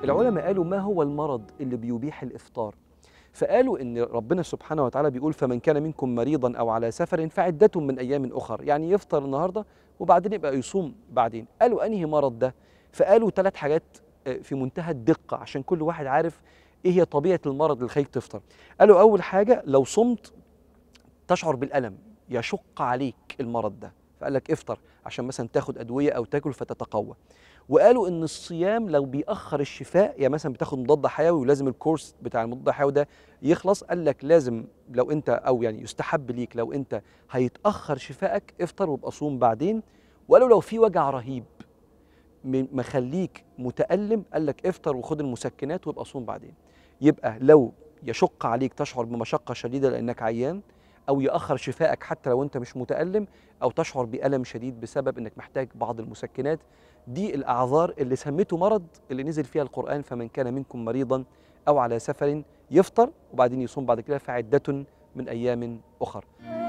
العلماء قالوا ما هو المرض اللي بيبيح الافطار فقالوا ان ربنا سبحانه وتعالى بيقول فمن كان منكم مريضا او على سفر فعده من ايام اخر يعني يفطر النهارده وبعدين يبقى يصوم بعدين قالوا انهي مرض ده فقالوا ثلاث حاجات آه، في منتهى الدقه عشان كل واحد عارف ايه هي طبيعه المرض اللي خليك تفطر قالوا اول حاجه لو صمت تشعر بالالم يشق عليك المرض ده فقال لك افطر عشان مثلا تاخد ادويه او تاكل فتتقوى وقالوا ان الصيام لو بيأخر الشفاء يعني مثلا بتاخد مضاد حيوي ولازم الكورس بتاع المضاد الحيوي ده يخلص قال لك لازم لو انت او يعني يستحب ليك لو انت هيتأخر شفائك افطر وابقى صوم بعدين وقالوا لو في وجع رهيب م- مخليك متألم قال لك افطر وخد المسكنات وابقى صوم بعدين يبقى لو يشق عليك تشعر بمشقة شديدة لأنك عيان أو يأخر شفائك حتى لو أنت مش متألم أو تشعر بألم شديد بسبب أنك محتاج بعض المسكنات دي الأعذار اللي سميته مرض اللي نزل فيها القرآن فمن كان منكم مريضا أو على سفر يفطر وبعدين يصوم بعد كده فعدة من أيام أخر